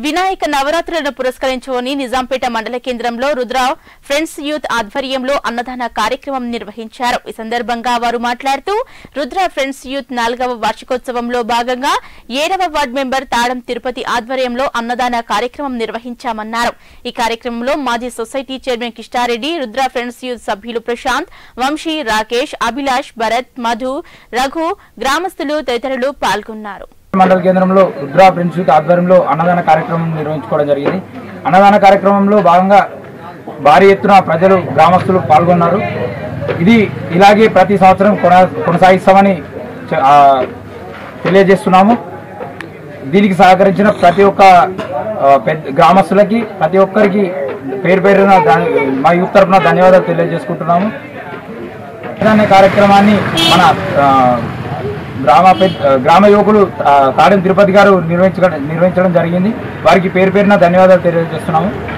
వినాయక నవరాత్రులను పురస్కరించుకొని నిజాంపేట మండల కేంద్రంలో రుద్ర ఫ్రెండ్స్ యూత్ ఆధ్వర్యంలో అన్నదాన కార్యక్రమం నిర్వహించారు ఈ సందర్భంగా వారు మాట్లాడుతూ రుద్ర ఫ్రెండ్స్ యూత్ నాలుగవ వార్షికోత్సవంలో భాగంగా ఏడవ వార్డు మెంబర్ తాడం తిరుపతి ఆధ్వర్యంలో అన్నదాన కార్యక్రమం నిర్వహించామన్నారు ఈ కార్యక్రమంలో మాజీ society chairman Kishtareddy Rudra friends youth సభ్యులు ప్రశాంత్ వంశీ రాకేష్ అభిలాష్ భరత్ మధు రఘు గ్రామస్తులు తదితరులు పాల్గొన్నారు మండల కేంద్రంలో రుద్రా ఫ్రెండ్స్ యూత్ ఆధ్వర్యంలో అన్నదాన కార్యక్రమం నిర్వహించుకోవడం జరిగింది అన్నదాన కార్యక్రమంలో భాగంగా భారీ ఎత్తున ప్రజలు గ్రామస్తులు పాల్గొన్నారు ఇది ఇలాగే ప్రతి సంవత్సరం కొన- కొనసాగిస్తామని చె- ఆ, తెలియజేస్తున్నాము దీనికి సహకరించిన ప్రతి ఒక్క ఆ, పెద్ద గ్రామస్తులకి ప్రతి ఒక్కరికి పేరు పేరున ధన్య- మా యూత్ తరఫున ధన్యవాదాలు తెలియజేసుకుంటున్నాము అనే కార్యక్రమాన్ని మన ఆ, గ్రామ పెద్ద గ్రామ యువకులు ఆ, తాడెం తిరుపతి గారు నిర్వహించడం నిర్వహించడం జరిగింది వారికి పేరు పేరున ధన్యవాదాలు తెలియజేస్తున్నాము